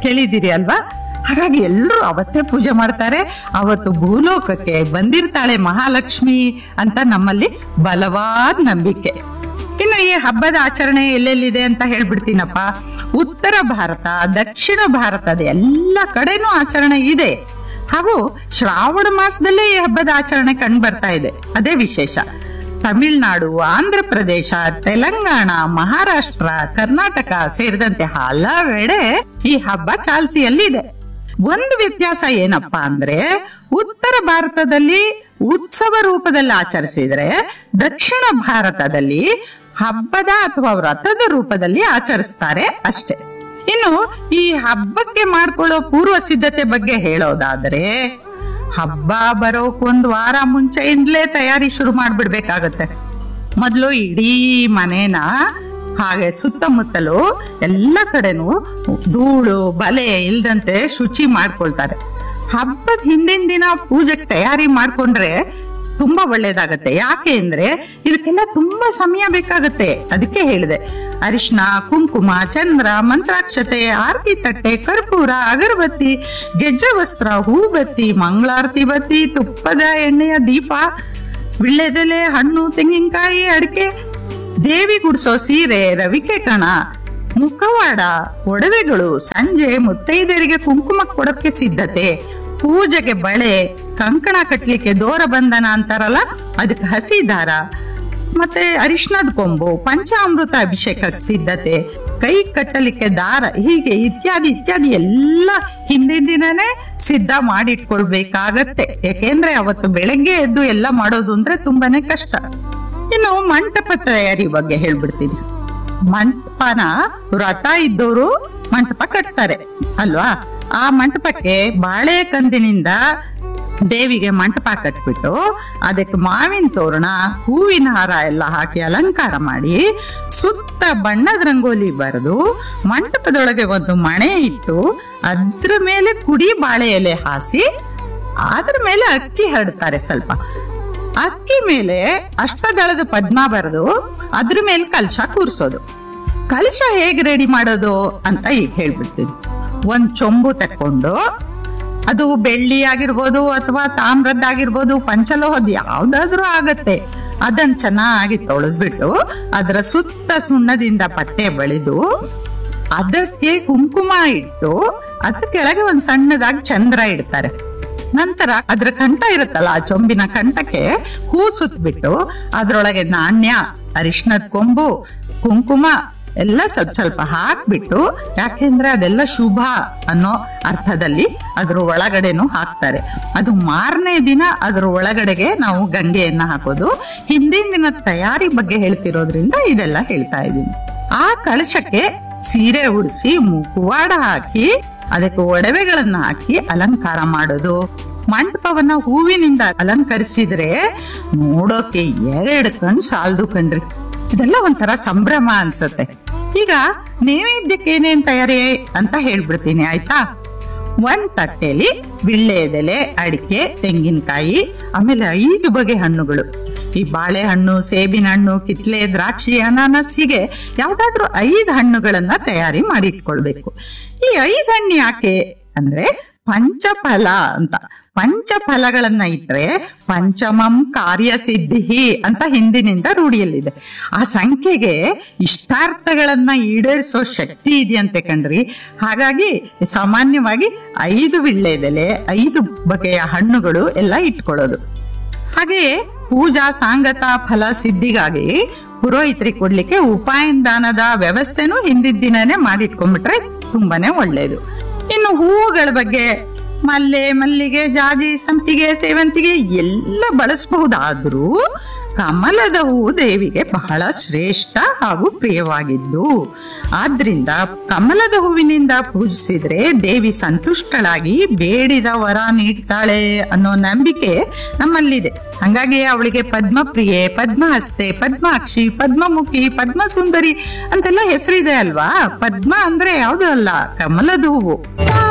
ಕೇಳಿದಿರಿ ಅಲ್ವಾ ಹಾಗಾಗಿ ಎಲ್ಲರೂ ಅವತ್ತೇ ಪೂಜೆ ಮಾಡ್ತಾರೆ ಅವತ್ತು ಭೂಲೋಕಕ್ಕೆ ಬಂದಿರ್ತಾಳೆ ಮಹಾಲಕ್ಷ್ಮಿ ಅಂತ ನಮ್ಮಲ್ಲಿ ಬಲವಾದ ನಂಬಿಕೆ ಇನ್ನು ಈ ಹಬ್ಬದ ಆಚರಣೆ ಎಲ್ಲೆಲ್ಲಿದೆ ಅಂತ ಹೇಳ್ಬಿಡ್ತೀನಪ್ಪ ಉತ್ತರ ಭಾರತ ದಕ್ಷಿಣ ಭಾರತದ ಎಲ್ಲ ಕಡೆನೂ ಆಚರಣೆ ಇದೆ ಹಾಗೂ ಶ್ರಾವಣ ಮಾಸದಲ್ಲೇ ಈ ಹಬ್ಬದ ಆಚರಣೆ ಕಂಡು ಬರ್ತಾ ಇದೆ ಅದೇ ವಿಶೇಷ ತಮಿಳುನಾಡು ಆಂಧ್ರ ಪ್ರದೇಶ ತೆಲಂಗಾಣ ಮಹಾರಾಷ್ಟ್ರ ಕರ್ನಾಟಕ ಸೇರಿದಂತೆ ಹಲವೆಡೆ ಈ ಹಬ್ಬ ಚಾಲ್ತಿಯಲ್ಲಿದೆ ಒಂದು ವ್ಯತ್ಯಾಸ ಏನಪ್ಪಾ ಅಂದ್ರೆ ಉತ್ತರ ಭಾರತದಲ್ಲಿ ಉತ್ಸವ ರೂಪದಲ್ಲಿ ಆಚರಿಸಿದ್ರೆ ದಕ್ಷಿಣ ಭಾರತದಲ್ಲಿ ಹಬ್ಬದ ಅಥವಾ ವ್ರತದ ರೂಪದಲ್ಲಿ ಆಚರಿಸ್ತಾರೆ ಅಷ್ಟೇ ಇನ್ನು ಈ ಹಬ್ಬಕ್ಕೆ ಮಾಡ್ಕೊಳ್ಳೋ ಪೂರ್ವ ಸಿದ್ಧತೆ ಬಗ್ಗೆ ಹೇಳೋದಾದ್ರೆ ಹಬ್ಬ ಬರೋಕ್ ಒಂದ್ ವಾರ ಮುಂಚೆಯಿಂದಲೇ ತಯಾರಿ ಶುರು ಮಾಡ್ಬಿಡ್ಬೇಕಾಗತ್ತೆ ಮೊದಲು ಇಡೀ ಮನೇನ ಹಾಗೆ ಸುತ್ತಮುತ್ತಲು ಎಲ್ಲ ಕಡೆನೂ ಧೂಳು ಬಲೆ ಇಲ್ದಂತೆ ಶುಚಿ ಮಾಡ್ಕೊಳ್ತಾರೆ ಹಬ್ಬದ ಹಿಂದಿನ ದಿನ ಪೂಜೆಗೆ ತಯಾರಿ ಮಾಡ್ಕೊಂಡ್ರೆ ತುಂಬಾ ಒಳ್ಳೇದಾಗತ್ತೆ ಯಾಕೆ ಅಂದ್ರೆ ಇದಕ್ಕೆಲ್ಲ ತುಂಬಾ ಸಮಯ ಬೇಕಾಗತ್ತೆ ಅದಕ್ಕೆ ಹೇಳಿದೆ ಅರಿಶಿನ ಕುಂಕುಮ ಚಂದ್ರ ಮಂತ್ರಾಕ್ಷತೆ ಆರತಿ ತಟ್ಟೆ ಕರ್ಪೂರ ಅಗರಬತ್ತಿ ಗೆಜ್ಜೆ ವಸ್ತ್ರ ಹೂಬತ್ತಿ ಮಂಗಳಾರತಿ ಬತ್ತಿ ತುಪ್ಪದ ಎಣ್ಣೆಯ ದೀಪ ವಿಳ್ಳೆದೆಲೆ ಹಣ್ಣು ತೆಂಗಿನಕಾಯಿ ಅಡಿಕೆ ದೇವಿ ಗುಡ್ಸೋ ಸೀರೆ ರವಿಕೆ ಕಣ ಮುಖವಾಡ ಒಡವೆಗಳು ಸಂಜೆ ಮುತ್ತೈದರಿಗೆ ಕುಂಕುಮ ಕೊಡಕ್ಕೆ ಸಿದ್ಧತೆ ಪೂಜೆಗೆ ಬಳೆ ಕಂಕಣ ಕಟ್ಲಿಕ್ಕೆ ದೋರ ಬಂಧನ ಅಂತಾರಲ್ಲ ಅದಕ್ಕೆ ಹಸಿ ದಾರ ಮತ್ತೆ ಅರಿಶಿನದ ಕೊಂಬು ಪಂಚಾಮೃತ ಅಭಿಷೇಕಕ್ಕೆ ಸಿದ್ಧತೆ ಕೈ ಕಟ್ಟಲಿಕ್ಕೆ ದಾರ ಹೀಗೆ ಇತ್ಯಾದಿ ಇತ್ಯಾದಿ ಎಲ್ಲ ಹಿಂದಿನ ದಿನನೇ ಸಿದ್ಧ ಮಾಡಿಟ್ಕೊಳ್ಬೇಕಾಗತ್ತೆ ಯಾಕೆಂದ್ರೆ ಅವತ್ತು ಬೆಳಗ್ಗೆ ಎದ್ದು ಎಲ್ಲ ಮಾಡೋದು ಅಂದ್ರೆ ತುಂಬಾನೇ ಕಷ್ಟ ಇನ್ನು ಮಂಟಪ ತಯಾರಿ ಬಗ್ಗೆ ಹೇಳ್ಬಿಡ್ತೀನಿ ಮಂಟಪನ ವ್ರತ ಇದ್ದವರು ಮಂಟಪ ಕಟ್ತಾರೆ ಅಲ್ವಾ ಆ ಮಂಟಪಕ್ಕೆ ಬಾಳೆ ಕಂದಿನಿಂದ ದೇವಿಗೆ ಮಂಟಪ ಕಟ್ಬಿಟ್ಟು ಅದಕ್ಕೆ ಮಾವಿನ ತೋರಣ ಹೂವಿನ ಹಾರ ಎಲ್ಲ ಹಾಕಿ ಅಲಂಕಾರ ಮಾಡಿ ಸುತ್ತ ಬಣ್ಣದ ರಂಗೋಲಿ ಬರೆದು ಮಂಟಪದೊಳಗೆ ಒಂದು ಮಣೆ ಇಟ್ಟು ಅದ್ರ ಮೇಲೆ ಕುಡಿ ಬಾಳೆ ಎಲೆ ಹಾಸಿ ಅದ್ರ ಮೇಲೆ ಅಕ್ಕಿ ಹರಡ್ತಾರೆ ಸ್ವಲ್ಪ ಅಕ್ಕಿ ಮೇಲೆ ಅಷ್ಟದಳದ ಪದ್ಮ ಬರೆದು ಅದ್ರ ಮೇಲೆ ಕಲಶ ಕೂರ್ಸೋದು ಕಲಶ ಹೇಗೆ ರೆಡಿ ಮಾಡೋದು ಅಂತ ಈಗ ಹೇಳ್ಬಿಡ್ತೀನಿ ಒಂದ್ ಚೊಂಬು ತಕೊಂಡು ಅದು ಬೆಳ್ಳಿ ಆಗಿರ್ಬೋದು ಅಥವಾ ತಾಮ್ರದ್ದಾಗಿರ್ಬೋದು ಪಂಚಲೋಹದ್ ಯಾವ್ದಾದ್ರೂ ಆಗತ್ತೆ ಅದನ್ನ ಚೆನ್ನಾಗಿ ತೊಳೆದ್ಬಿಟ್ಟು ಅದರ ಸುತ್ತ ಸುಣ್ಣದಿಂದ ಪಟ್ಟೆ ಬಳಿದು ಅದಕ್ಕೆ ಕುಂಕುಮ ಇಟ್ಟು ಅದ್ರ ಕೆಳಗೆ ಒಂದ್ ಸಣ್ಣದಾಗಿ ಚಂದ್ರ ಇಡ್ತಾರೆ ನಂತರ ಅದ್ರ ಕಂಠ ಇರುತ್ತಲ್ಲ ಆ ಚೊಂಬಿನ ಕಂಠಕ್ಕೆ ಹೂ ಸುತ್ಬಿಟ್ಟು ಅದ್ರೊಳಗೆ ನಾಣ್ಯ ಅರಿಶಿನದ ಕೊಂಬು ಕುಂಕುಮ ಎಲ್ಲ ಸ್ವಲ್ಪ ಸ್ವಲ್ಪ ಹಾಕ್ಬಿಟ್ಟು ಯಾಕೆಂದ್ರೆ ಅದೆಲ್ಲ ಶುಭ ಅನ್ನೋ ಅರ್ಥದಲ್ಲಿ ಅದ್ರ ಒಳಗಡೆನು ಹಾಕ್ತಾರೆ ಅದು ಮಾರನೇ ದಿನ ಅದ್ರ ಒಳಗಡೆಗೆ ನಾವು ಗಂಗೆಯನ್ನ ಹಾಕೋದು ಹಿಂದಿನ ದಿನ ತಯಾರಿ ಬಗ್ಗೆ ಹೇಳ್ತಿರೋದ್ರಿಂದ ಇದೆಲ್ಲ ಹೇಳ್ತಾ ಇದ್ದೀನಿ ಆ ಕಳಶಕ್ಕೆ ಸೀರೆ ಉಡಿಸಿ ಮುಖವಾಡ ಹಾಕಿ ಅದಕ್ಕೆ ಒಡವೆಗಳನ್ನ ಹಾಕಿ ಅಲಂಕಾರ ಮಾಡೋದು ಮಂಟಪವನ್ನ ಹೂವಿನಿಂದ ಅಲಂಕರಿಸಿದ್ರೆ ನೋಡೋಕೆ ಎರಡು ಕಣ್ ಸಾಲದು ಕಣ್ರಿ ಇದೆಲ್ಲ ಒಂಥರ ಸಂಭ್ರಮ ಅನ್ಸತ್ತೆ ಈಗ ನೈವೇದ್ಯಕ್ಕೆ ಏನೇನ್ ತಯಾರಿ ಅಂತ ಹೇಳ್ಬಿಡ್ತೀನಿ ಆಯ್ತಾ ಒಂದ್ ತಟ್ಟೆಲಿ ವಿಳ್ಳೆದೆಲೆ ಅಡಿಕೆ ತೆಂಗಿನಕಾಯಿ ಆಮೇಲೆ ಐದು ಬಗೆ ಹಣ್ಣುಗಳು ಈ ಬಾಳೆಹಣ್ಣು ಸೇಬಿನ ಹಣ್ಣು ಕಿತ್ಲೆ ದ್ರಾಕ್ಷಿ ಅನಾನಸ್ ಹೀಗೆ ಯಾವ್ದಾದ್ರು ಐದು ಹಣ್ಣುಗಳನ್ನ ತಯಾರಿ ಮಾಡಿ ಇಟ್ಕೊಳ್ಬೇಕು ಈ ಐದು ಹಣ್ಣು ಯಾಕೆ ಅಂದ್ರೆ ಪಂಚಫಲ ಅಂತ ಪಂಚಫಲಗಳನ್ನ ಇಟ್ರೆ ಪಂಚಮಂ ಕಾರ್ಯ ಸಿದ್ಧಿ ಅಂತ ಹಿಂದಿನಿಂದ ರೂಢಿಯಲ್ಲಿದೆ ಆ ಸಂಖ್ಯೆಗೆ ಇಷ್ಟಾರ್ಥಗಳನ್ನ ಈಡೇರಿಸೋ ಶಕ್ತಿ ಇದೆಯಂತೆ ಕಣ್ರಿ ಹಾಗಾಗಿ ಸಾಮಾನ್ಯವಾಗಿ ಐದು ವಿಳ್ಳೆದೆಲೆ ಐದು ಬಗೆಯ ಹಣ್ಣುಗಳು ಎಲ್ಲ ಇಟ್ಕೊಳ್ಳೋದು ಹಾಗೆಯೇ ಪೂಜಾ ಸಾಂಗತ ಫಲ ಸಿದ್ಧಿಗಾಗಿ ಪುರೋಹಿತರಿಗೆ ಕೊಡ್ಲಿಕ್ಕೆ ಉಪಾಯನ ದಾನದ ವ್ಯವಸ್ಥೆನೂ ಹಿಂದಿನ ದಿನನೇ ಮಾಡಿಟ್ಕೊಂಡ್ಬಿಟ್ರೆ ತುಂಬಾನೇ ಒಳ್ಳೇದು ಇನ್ನು ಹೂವುಗಳ ಬಗ್ಗೆ ಮಲ್ಲೆ ಮಲ್ಲಿಗೆ ಜಾಜಿ ಸಂಪಿಗೆ ಸೇವಂತಿಗೆ ಎಲ್ಲ ಬಳಸಬಹುದಾದ್ರೂ ಕಮಲದ ಹೂವು ದೇವಿಗೆ ಬಹಳ ಶ್ರೇಷ್ಠ ಹಾಗೂ ಪ್ರಿಯವಾಗಿದ್ದು ಆದ್ರಿಂದ ಕಮಲದ ಹೂವಿನಿಂದ ಪೂಜಿಸಿದ್ರೆ ದೇವಿ ಸಂತುಷ್ಟಳಾಗಿ ಬೇಡಿದ ವರ ನೀಡ್ತಾಳೆ ಅನ್ನೋ ನಂಬಿಕೆ ನಮ್ಮಲ್ಲಿದೆ ಹಂಗಾಗಿ ಅವಳಿಗೆ ಪದ್ಮಪ್ರಿಯೆ ಪದ್ಮಹಸ್ತೆ ಪದ್ಮಾಕ್ಷಿ ಪದ್ಮಮುಖಿ ಪದ್ಮ ಸುಂದರಿ ಅಂತೆಲ್ಲ ಹೆಸರಿದೆ ಅಲ್ವಾ ಪದ್ಮ ಅಂದ್ರೆ ಯಾವ್ದು ಅಲ್ಲ ಕಮಲದ ಹೂವು